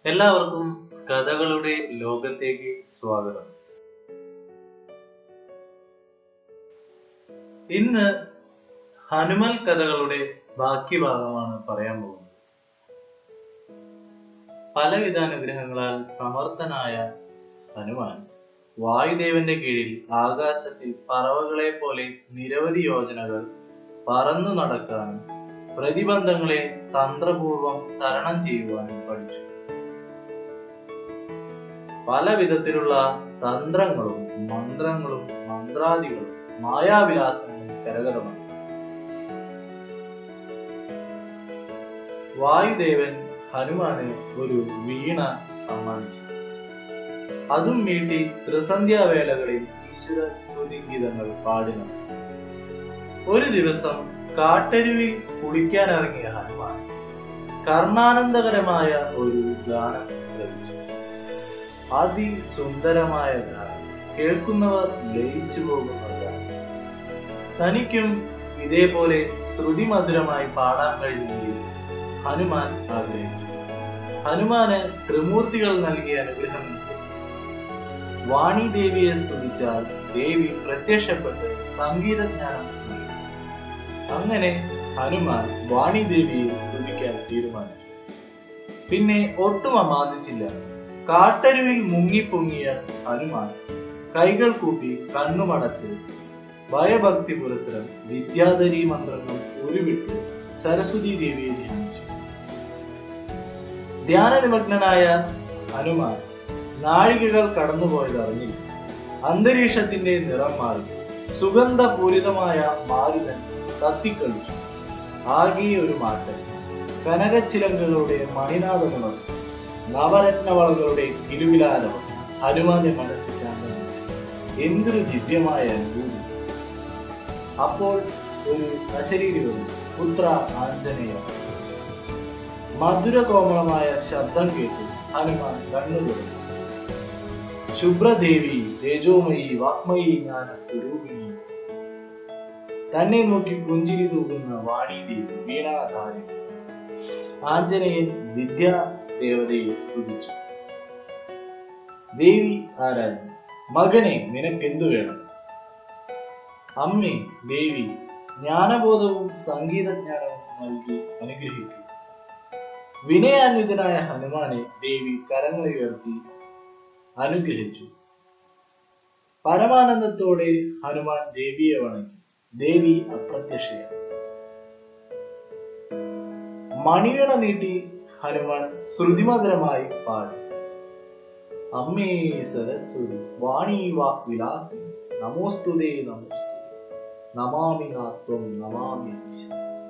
എല്ലാവർക്കും കഥകളുടെ ലോകത്തേക്ക് സ്വാഗതം ഇന്ന് ഹനുമൽ കഥകളുടെ ബാക്കി ഭാഗമാണ് പറയാൻ പോകുന്നത് പലവിധ അനുഗ്രഹങ്ങളാൽ സമർത്ഥനായ ഹനുമാൻ വായുദേവന്റെ കീഴിൽ ആകാശത്തിൽ പറവകളെ പോലെ നിരവധി യോജനകൾ പറന്നു നടക്കാനും പ്രതിബന്ധങ്ങളെ തന്ത്രപൂർവം തരണം ചെയ്യുവാനും പഠിച്ചു പല വിധത്തിലുള്ള തന്ത്രങ്ങളും മന്ത്രങ്ങളും മന്ത്രാദികളും മായാവിലാസങ്ങളും കരകതമാണ് വായുദേവൻ ഹനുമാന് ഒരു വീണ സമ്മാനിച്ചു അതും മീട്ടി ത്രിസന്ധ്യാവേളകളിൽ ഈശ്വര സ്തുതിഗീതങ്ങൾ പാടിന ഒരു ദിവസം കാട്ടരുവിൽ കുളിക്കാനിറങ്ങിയ ഹനുമാൻ കർണാനന്ദകരമായ ഒരു ഗാനം ശ്രവിച്ചു അതിസുന്ദരമായ ഗാനം കേൾക്കുന്നവർ ലയിച്ചു പോകുന്ന ഗാനം തനിക്കും ഇതേപോലെ ശ്രുതിമധുരമായി പാടാൻ കഴിഞ്ഞെങ്കിൽ ഹനുമാൻ ആഗ്രഹിച്ചു ഹനുമാന് ത്രിമൂർത്തികൾ നൽകിയ അനുഗ്രഹം അനുസരിച്ച് വാണി ദേവിയെ സ്തുതിച്ചാൽ ദേവി പ്രത്യക്ഷപ്പെട്ട് സംഗീതജ്ഞാനം നൽകി അങ്ങനെ ഹനുമാൻ വാണി ദേവിയെ സ്തുതിക്കാൻ തീരുമാനിച്ചു പിന്നെ ഒട്ടും അമാദിച്ചില്ല കാട്ടരുവിൽ മുങ്ങിപ്പൊങ്ങിയ ഹനുമാൻ കൈകൾ കൂപ്പി കണ്ണുമടച്ച് ഭയഭക്തി പുരസരം വിദ്യാധരി മന്ത്രങ്ങൾ ഉരുവിട്ട് സരസ്വതി ദേവിയെ ധ്യാനിച്ചു ധ്യാനനിമഗ്നനായ ഹനുമാൻ നാഴികകൾ കടന്നുപോയത് അറിഞ്ഞില്ല അന്തരീക്ഷത്തിന്റെ നിറം മാറി സുഗന്ധപൂരിതമായ മാരുതൻ കത്തിക്കളിച്ചു ആകെ ഒരു മാറ്റം കനകച്ചിലങ്കകളുടെ മണിനാഥമുണർന്നു നവരത്നവളകളുടെ കിലുവിലാരവം ഹനുമാന്റെ മനസ്സ് ശാന്തമായി എന്തൊരു ദിവ്യമായ അനുഭൂതി അപ്പോൾ ഒരു അശരീരി വന്നു പുത്ര ആഞ്ജനേയ മധുരകോമളമായ ശബ്ദം കേട്ടു ഹനുമാൻ കണ്ണു തുറന്നു ശുഭ്രദേവി തേജോമയി വാഗ്മയി ജ്ഞാന സ്വരൂപിണി തന്നെ നോക്കി പുഞ്ചിരി തൂകുന്ന വാണിദേവി വീണാധാരി ആഞ്ജനേയൻ വിദ്യാ ദേവതയെ സ്തുതിച്ചു ദേവി ആരാഞ്ഞു മകനെ നിനക്കെന്തു വേണം അമ്മേ ദേവി ജ്ഞാനബോധവും സംഗീതജ്ഞാനവും നൽകി അനുഗ്രഹിക്കും വിനയാന്വിതനായ ഹനുമാനെ ദേവി കരങ്ങൾ ഉയർത്തി അനുഗ്രഹിച്ചു പരമാനന്ദത്തോടെ ഹനുമാൻ ദേവിയെ വണങ്ങി ദേവി അപ്രത്യക്ഷയായി മണികണ നീട്ടി ഹനുമാൻ ശ്രുതിമധുരമായി പാടി അമ്മേ സരസ്വതി വാണി വാക് വിലാസിനി നമോസ്തുതേ നമോസ്തുതേ നമാമി നാത്വം നമാമി ഈശ്വര